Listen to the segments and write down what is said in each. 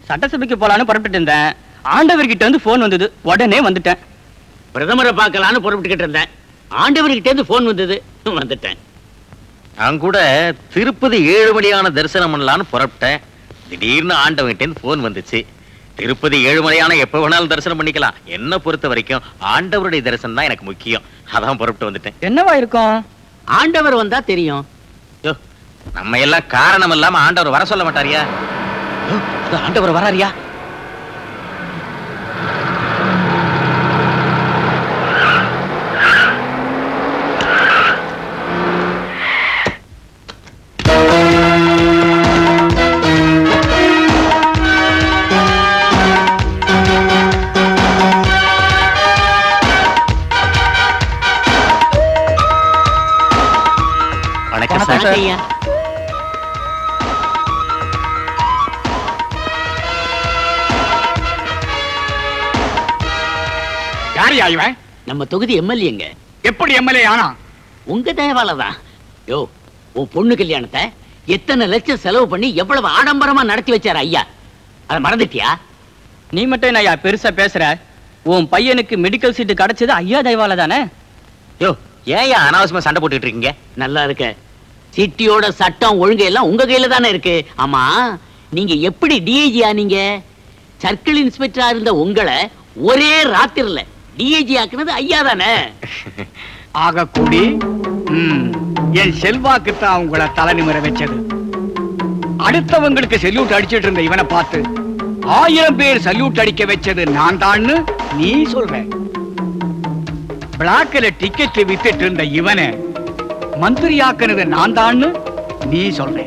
சட்டசபைக்கு போலான்னு புறப்பட்டு இருந்தேன் ஆண்டவர்கிட்ட இருந்து போன் வந்தது உடனே வந்துட்டேன் பிரதமரை பார்க்கலான்னு புறப்பட்டுக்கிட்டு இருந்தேன் ஆண்டவர்கிட்ட இருந்து போன் வந்தது வந்துட்டேன் நான் கூட திருப்பதி ஏழு மணியான தரிசனம் பண்ணலான்னு புறப்பட்டேன் திடீர்னு ஆண்டவன்கிட்ட இருந்து போன் வந்துச்சு திருப்பதி ஏழு மணியான எப்ப வேணாலும் தரிசனம் பண்ணிக்கலாம் என்ன பொறுத்த வரைக்கும் ஆண்டவருடைய தரிசனம் தான் எனக்கு முக்கியம் அதான் புறப்பட்டு வந்துட்டேன் என்னவா இருக்கும் ஆண்டவர் வந்தா தெரியும் யோ, நம்ம எல்லாம் காரணம் இல்லாம ஆண்டவர் வர சொல்ல மாட்டாரியா யோ, இதோ ஆண்டவர் வராரியா வணக்கம் சார் வணக்கம் ஐயா. யாரையா இவன் நம்ம தொகுதி எம்எல்ஏங்க எப்படி எம்எல்ஏ ஆனா உங்க தயவால தான் யோ உன் பொண்ணு கல்யாணத்தை எத்தனை லட்சம் செலவு பண்ணி எவ்வளவு ஆடம்பரமா நடத்தி வச்சாரு ஐயா அத மறந்துட்டியா நீ மட்டும் என்ன ஐயா பெருசா பேசுற உன் பையனுக்கு மெடிக்கல் சீட்டு கிடைச்சது ஐயா தயவால தானே யோ ஏன் அனாவசியமா சண்டை போட்டுட்டு இருக்கீங்க நல்லா இருக்க சிட்டியோட சட்டம் ஒழுங்கு எல்லாம் உங்க கையில தானே இருக்கு ஆமா நீங்க எப்படி டிஐஜி ஆனீங்க சர்க்கிள் இன்ஸ்பெக்டரா இருந்த உங்களை ஒரே ராத்திரில டிஐஜி ஆக்குனது ஐயா தானே ஆக கூடி ம், என் செல்வாக்கு தான் உங்களை தலை நிமிர வச்சது அடுத்தவங்களுக்கு சல்யூட் அடிச்சிட்டு இருந்த இவனை பார்த்து ஆயிரம் பேர் சல்யூட் அடிக்க வச்சது நான் தான்னு நீ சொல்ற பிளாக்ல டிக்கெட் வித்துட்டு இருந்த இவனை மந்திரியாக்குனது நான் தான்னு நீ சொல்ற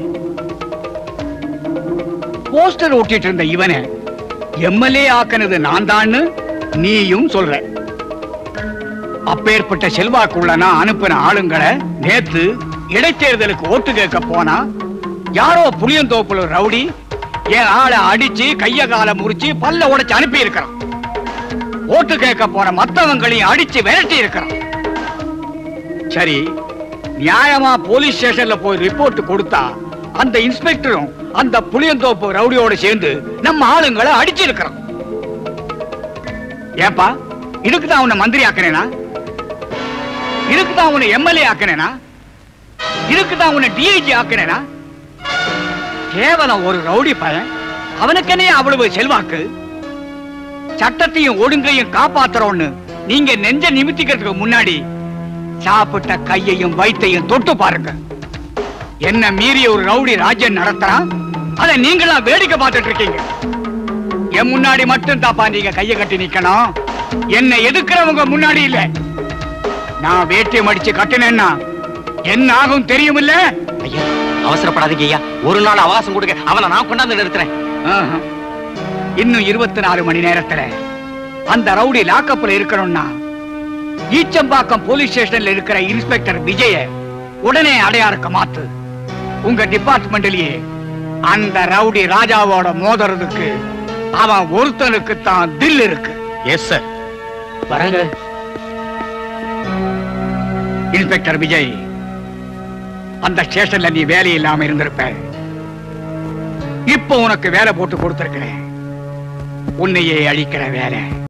போஸ்டர் ஒட்டிட்டு இருந்த இவனை எம்எல்ஏ ஆக்குனது நான் தான்னு நீயும் சொல்ற அப்பேற்பட்ட செல்வாக்குள்ள நான் அனுப்பின ஆளுங்களை நேத்து இடைத்தேர்தலுக்கு ஓட்டு கேட்க போனா யாரோ புளியந்தோப்புல ரவுடி என் ஆளை அடிச்சு கைய கால முறிச்சு பல்ல உடைச்சு அனுப்பி இருக்கிறான் ஓட்டு கேட்க போற மத்தவங்களையும் அடிச்சு விரட்டி இருக்கிறான் சரி நியாயமா போலீஸ் ஸ்டேஷன்ல போய் ரிப்போர்ட் கொடுத்தா அந்த இன்ஸ்பெக்டரும் அந்த புளியந்தோப்பு ரவுடியோட சேர்ந்து நம்ம ஆளுங்களை அடிச்சிருக்கிறான் ஏப்பா இதுக்கு தான் உன்னை மந்திரி ஆக்கினேனா இதுக்கு தான் உன்னை எம்எல்ஏ ஆக்கினேனா இதுக்கு தான் உன்னை டிஐஜி ஆக்கினேனா கேவலம் ஒரு ரவுடி பையன் அவனுக்கென்னே அவ்வளவு செல்வாக்கு சட்டத்தையும் ஒழுங்கையும் காப்பாத்துறோன்னு நீங்க நெஞ்ச நிமித்திக்கிறதுக்கு முன்னாடி சாப்பிட்ட கையையும் வயித்தையும் தொட்டு பாருங்க என்ன மீறிய ஒரு ரவுடி ராஜ்யம் நடத்துறான் அதை நீங்களா வேடிக்கை பார்த்துட்டு இருக்கீங்க என் முன்னாடி மட்டும் தாப்பா நீங்க கைய கட்டி நிக்கணும் என்ன எதுக்குறவங்க முன்னாடி இல்ல நான் வேட்டியை மடிச்சு கட்டினேன்னா என்ன ஆகும் தெரியுமில்ல ஐயா அவசரப்படாதீங்க ஐயா ஒரு நாள் அவகாசம் கொடுங்க அவனை நான் கொண்டாந்து நிறுத்துறேன் ஆஹா. இன்னும் இருபத்தி நாலு மணி நேரத்துல அந்த ரவுடி லாக்கப்ல இருக்கணும்னா ஈச்சம்பாக்கம் போலீஸ் ஸ்டேஷன்ல இருக்கிற இன்ஸ்பெக்டர் விஜய உடனே அடையாறுக்க மாத்து உங்க டிபார்ட்மெண்ட்லயே அந்த ரவுடி ராஜாவோட மோதுறதுக்கு அவன் ஒருத்தனுக்கு தான் தில் இருக்கு எஸ் சார் வரங்க இன்ஸ்பெக்டர் விஜய் அந்த ஸ்டேஷன்ல நீ வேலை இல்லாம இருந்திருப்ப இப்போ உனக்கு வேலை போட்டு கொடுத்திருக்கிறேன் உன்னையே அழிக்கிற வேலை